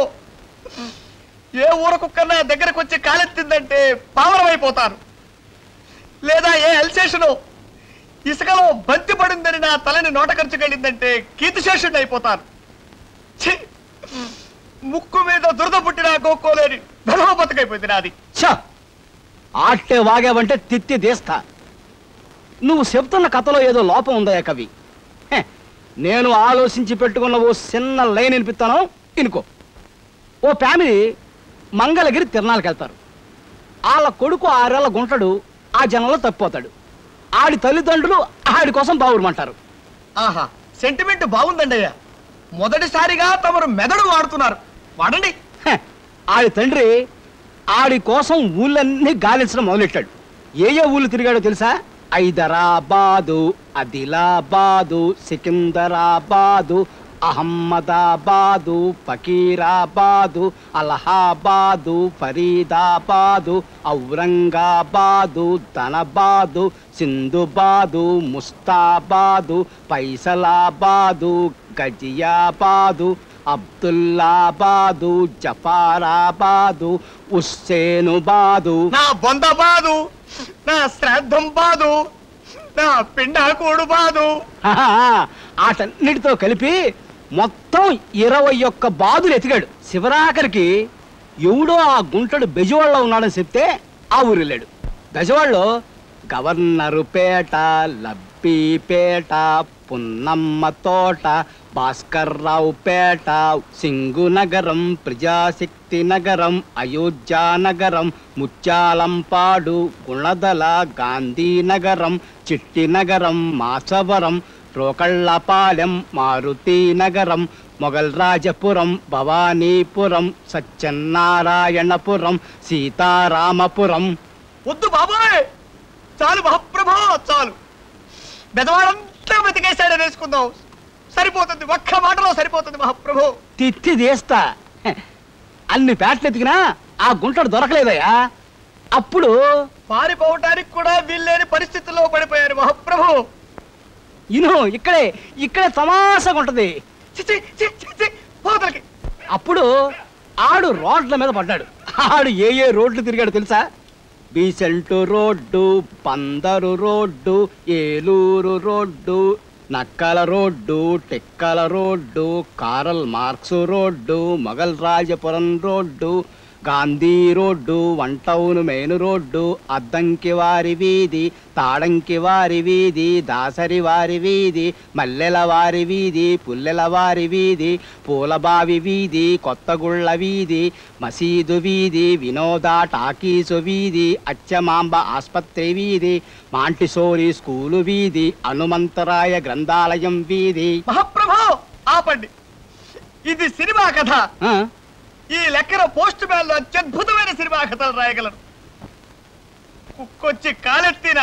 ఏ ఊర కుక్కన్నా దగ్గరకు వచ్చి కాలెత్తిందంటే పావరమైపోతాను లేదా ఏ ఎల్సేషను ఇసుకలో బంతి పడిందని నా తలని నోట ఖర్చుకెళ్ళిందంటే కీర్తిశేషుడిని అయిపోతాను ఛీ! ముక్కు మీద దురద పుట్టినా గోక్కోలేని ధర్మ బతుకైపోయింది నాది ఛ! ఆట్టే వాగావంటే తిత్తి తీస్తా నువ్వు చెప్తున్న కథలో ఏదో లోపం ఉందయ్యా కవి హె, నేను ఆలోచించి పెట్టుకున్న ఓ చిన్న లైన్ వినిపిస్తాను ఇనుకో ఓ ఫ్యామిలీ మంగళగిరి తిరణాలకు వెళ్తారు వాళ్ళ కొడుకు ఆరేళ్ల గుంటడు ఆ జనంలో తప్పిపోతాడు ఆడి తల్లిదండ్రులు ఆడి కోసం బావురమంటారు ఆహా సెంటిమెంట్ బాగుందండి అయ్యా మొదటిసారిగా తమరు మెదడు వాడుతున్నారు వాడండి హె, ఆడి తండ్రి ఆడి కోసం ఊళ్ళన్నీ గాలించడం మొదలెట్టాడు ఏ ఏ ఊళ్ళు తిరిగాడో తెలుసా హైదరాబాదు ఆదిలాబాదు సికిందరాబాదు అహమ్మదాబాదు ఫకీరాబాదు అలహాబాదు ఫరీదాబాదు ఔరంగాబాదు ధనబాదు సింధుబాదు ముస్తాబాదు పైసలాబాదు గజియాబాదు అబ్దుల్లాబాదు జఫారాబాదు ఉస్సేనుబాదు నా బొంద బాదు నా శ్రాద్ధం బాదు నా పిండాకోడు బాదు ఆటన్నిటితో కలిపి మొత్తం ఇరవై ఒక్క బాదులు ఎతికాడు శివరాఖరికి ఎవడో ఆ గుంటడు బెజవాడలో ఉన్నాడని చెప్తే ఆ ఊరు వెళ్ళాడు బెజవాడలో గవర్నరు పేట లబ్బీపేట పున్నమ్మ తోట భాస్కర్రావు పేట సింగు నగరం ప్రజాశక్తి నగరం అయోధ్య నగరం ముత్యాలంపాడు గుణదల గాంధీ నగరం చిట్టి నగరం మాసవరం రోకళ్ళపాలెం మారుతి నగరం మొఘల్ రాజపురం భవానీపురం సత్యనారాయణపురం సీతారామపురం వద్దు బాబాయ్ చాలు మహాప్రభు చాలు బెదవాడంతా వెతికేశాడని వేసుకుందాం సరిపోతుంది ఒక్క మాటలో సరిపోతుంది మహాప్రభు తిత్తి తీస్తా హె, అన్ని పేటలు ఎతికినా ఆ గుంటడు దొరకలేదయ్యా అప్పుడు పారిపోవటానికి కూడా వీల్లేని పరిస్థితుల్లో పడిపోయారు మహాప్రభు ఇను ఇక్కడే ఇక్కడే తమాషగా ఉంటది చి, చి, చి, చి, చి, పోతలకి అప్పుడు ఆడు రోడ్ల మీద పడ్డాడు ఆడు ఏ ఏ రోడ్లు తిరిగాడు తెలుసా బీసెంటు రోడ్డు పందరు రోడ్డు ఏలూరు రోడ్డు నక్కల రోడ్డు టెక్కల road Karl Marx road Moghal Rajapuram road Gandhi road one town main road Addanki వారి వీధి తాడంకి వారి వీధి దాసరి వారి వీధి మల్లెల వారి వీధి పుల్లెల వారి వీధి పూలబావి వీధి కొత్తగుళ్ళ వీధి మసీదు వీధి వినోద టాకీసు వీధి అచ్చమాంబ ఆస్పత్రి వీధి మాంటిసోరి స్కూలు వీధి హనుమంతరాయ గ్రంథాలయం వీధి మహాప్రభు ఆపండి ఇది సినిమా కథ ఆ, ఈ లెక్కన పోస్ట్ మ్యాన్ లో అత్యద్భుతమైన సినిమా కథలు రాయగలరు కుక్కొచ్చి కాలెత్తిన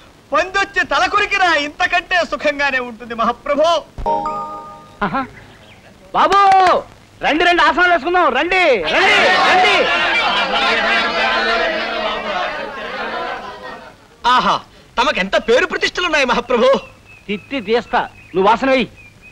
పందొచ్చి తల కొరికినా ఇంతకంటే సుఖంగానే ఉంటుంది మహాప్రభు ఆహా, బాబు రండి రండి ఆసనాలు వేసుకుందాం రండి రండి రండి ఆహా తమకెంత పేరు ప్రతిష్టలున్నాయి మహాప్రభు తిత్తి తీస్తా నువ్వు వాసన వెయ్యి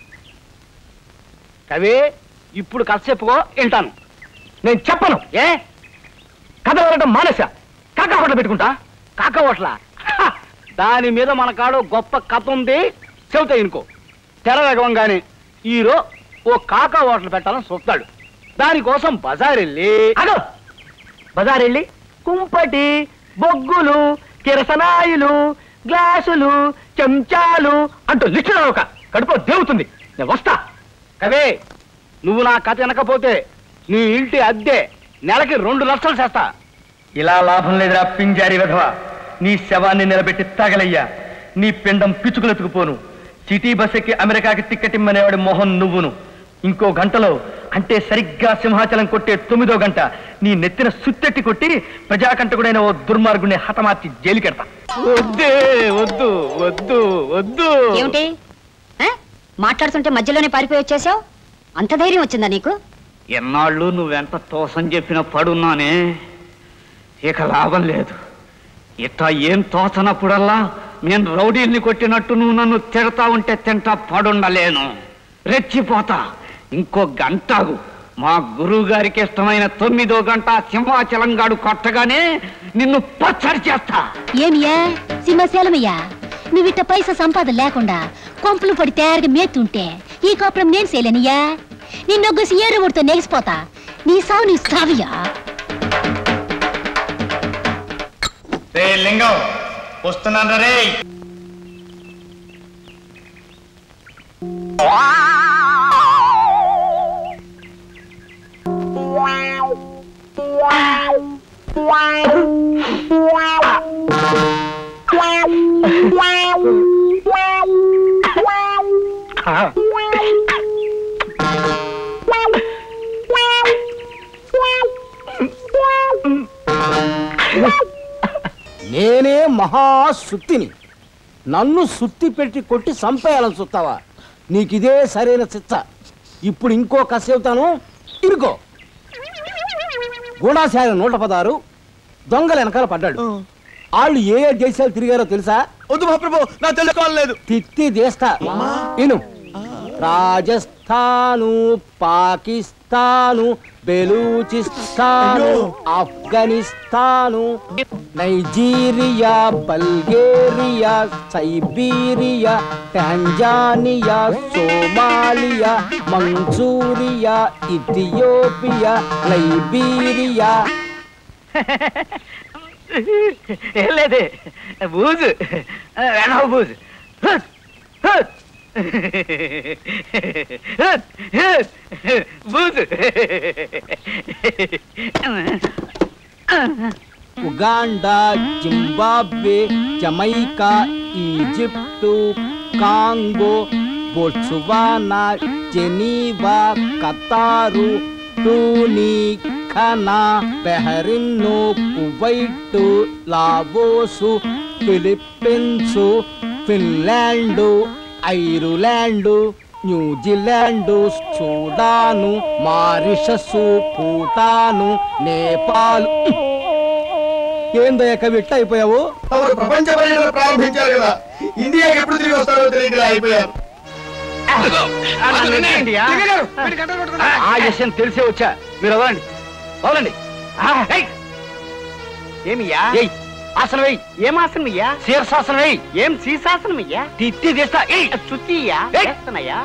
కవి ఇప్పుడు కథ చెప్పుకో వింటాను నేను చెప్పను ఏ కథ వరటం మానేసా కాకా హోటల్ పెట్టుకుంటా కాకా హోటలా హ! దాని మీద మన కాడు గొప్ప కథ ఉంది చెబుతా ఇనుకో తెర వేగంగానే హీరో ఓ కాకా హోటల్ పెట్టాలని చూస్తాడు దానికోసం బజార్ వెళ్ళి అదో బజార్ వెళ్ళి కుంపటి బొగ్గులు కిరసనాయిలు గ్లాసులు చెంచాలు అంటూ లిస్టు ఒక కడుపులో దేవుతుంది నేను వస్తా కవే నువ్వు నా కథ వినకపోతే నీ ఇంటి అద్దె నెలకి రెండు లక్షలు చేస్తా ఇలా లాభం లేదురా పింజారి విధవ నీ శవాన్ని నిలబెట్టి తగలయ్యా నీ పిండం పిచ్చుకులెత్తుకుపోను సిటీ బస్ ఎక్కి అమెరికాకి తిక్కటిమ్మనేవాడి మొహం నువ్వును ఇంకో గంటలో అంటే సరిగ్గా సింహాచలం కొట్టే తొమ్మిదో గంట నీ నెత్తిన సుత్తెట్టి కొట్టి ప్రజాకంటకుడైన ఓ దుర్మార్గుని హతమార్చి జైలుకెడతా వద్దే వద్దు వద్దు వద్దు ఏమిటి ఆ? మాట్లాడుతుంటే మధ్యలోనే పారిపోయి వచ్చేసావు అంత ధైర్యం వచ్చిందా నీకు ఎన్నాళ్ళు నువ్వెంత తోసం చెప్పిన పడున్నానే ఇక లాభం లేదు ఇట్లా ఏం తోచనప్పుడల్లా నేను రౌడీల్ని కొట్టినట్టు నువ్వు నన్ను తిడతా ఉంటే తింటా పడుండలేను రెచ్చిపోతా ఇంకో గంటాగు మా గురువు గారికి ఇష్టమైన తొమ్మిదో గంట సింహాచలంగాడు కొట్టగానే నిన్ను పచ్చడి చేస్తా ఏమియా సింహశైలమయ్యా నువ్విట్ట పైసా సంపాదన లేకుండా కొంపలు పడి తయారుగా మేతుంటే ఈ కాపురం నేను చేయలేనియా నిన్నొగ్గసి ఏరుముడితో నెగిసిపోతా నీ సావు నీ సావియా లింగం వస్తున్నాను రే నేనే మహాసుత్తిని నన్ను సుత్తి పెట్టి కొట్టి చంపేయాలని చూస్తావా నీకిదే సరైన చిచ్చ ఇప్పుడు ఇంకో కథ చెబుతాను ఇరుకో గూఢాచార్య నూట పదారు దొంగల వెనకాల పడ్డాడు వాళ్ళు ఏ ఏ దేశాలు తిరిగారో తెలుసా వద్దు మహాప్రభు నా తెలుసుకోవాలేదు తిత్తి దేస్తా ఇను Rajasthan Pakistan Baluchistan Afghanistan Nigeria Bulgaria Siberia Tanzania Somalia Manchuria Ethiopia Liberia ఏం లేదే బూజు వెనవ బూజు హుట్, హుట్. హుట్, హుట్. బూజు Uganda Zimbabwe Jamaica Egypt Congo Botswana Geneva Qatar టూనీ Ghana Bahrain Kuwait Laos Philippines Finland Ireland New Zealand Sudan Mauritius Bhutan Nepal ఏందయ్య కవి ఇట్ట అయిపోయావు ప్రపంచ పర్యటన ప్రారంభించారు కదా ఇండియాకి ఎప్పుడు తిరిగి వస్తారో తెలియక అయిపోయారు నన్ను వదిలేయండియా. ఆ విషయం తెలిసే వచ్చా మీరు వదలండి వదలండి ఆ, ఏయ్. ఏమియ్యా ఏయ్ ఆసనం వెయ్యి ఏం ఆసనం అయ్యా శీర్షాసనం వెయ్యి ఏం శీర్షాసనం అయ్యా తిత్తి తీస్తా ఏయ్ చుత్తియ్యా చేస్తానయ్యా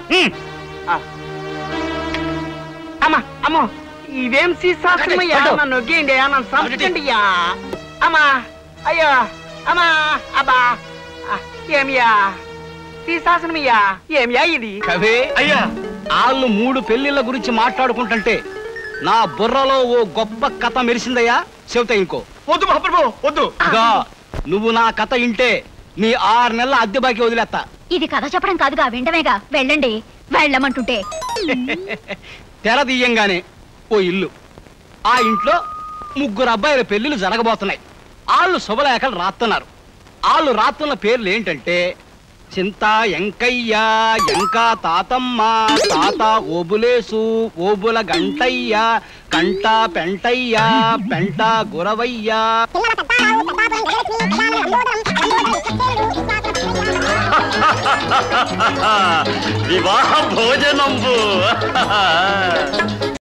అమ్మా అమ్మో ఇదేం శీర్షాసనం అయ్యా నన్ను నొగ్గేయండి నన్ను సంపండియ్యా అమ్మా అయ్యో అమ్మా అబ్బా ఆ, ఏమియా శీర్షాసనమయ్యా ఏమియా ఇది కవే అయ్యా వాళ్ళు మూడు పెళ్లిళ్ళ గురించి మాట్లాడుకుంటుంటే నా బుర్రలో ఓ గొప్ప కథ మెరిసిందయ్యా చెబుతా ఇంకో వద్దు మహాప్రభు వద్దు ఇదిగో, నువ్వు నా కథ ఇంటే నీ ఆరు నెలల అద్దె బాకీ వదిలేస్తా ఇది కథ చెప్పడం కాదుగా విండమేగా వెళ్ళండి వెళ్ళమంటుంటే తెర తీయంగానే ఓ ఇల్లు ఆ ఇంట్లో ముగ్గురు అబ్బాయిల పెళ్లిళ్ళు జరగబోతున్నాయి వాళ్ళు శుభలేఖలు రాస్తున్నారు వాళ్ళు రాస్తున్న పేర్లు ఏంటంటే చింత ఎంకయ్య ఎంకా తాతమ్మ తాత ఓబులేసు ఓబుల గంటయ్య కంట పెంటయ్య పెంట గురవయ్య వివాహ భోజనంబు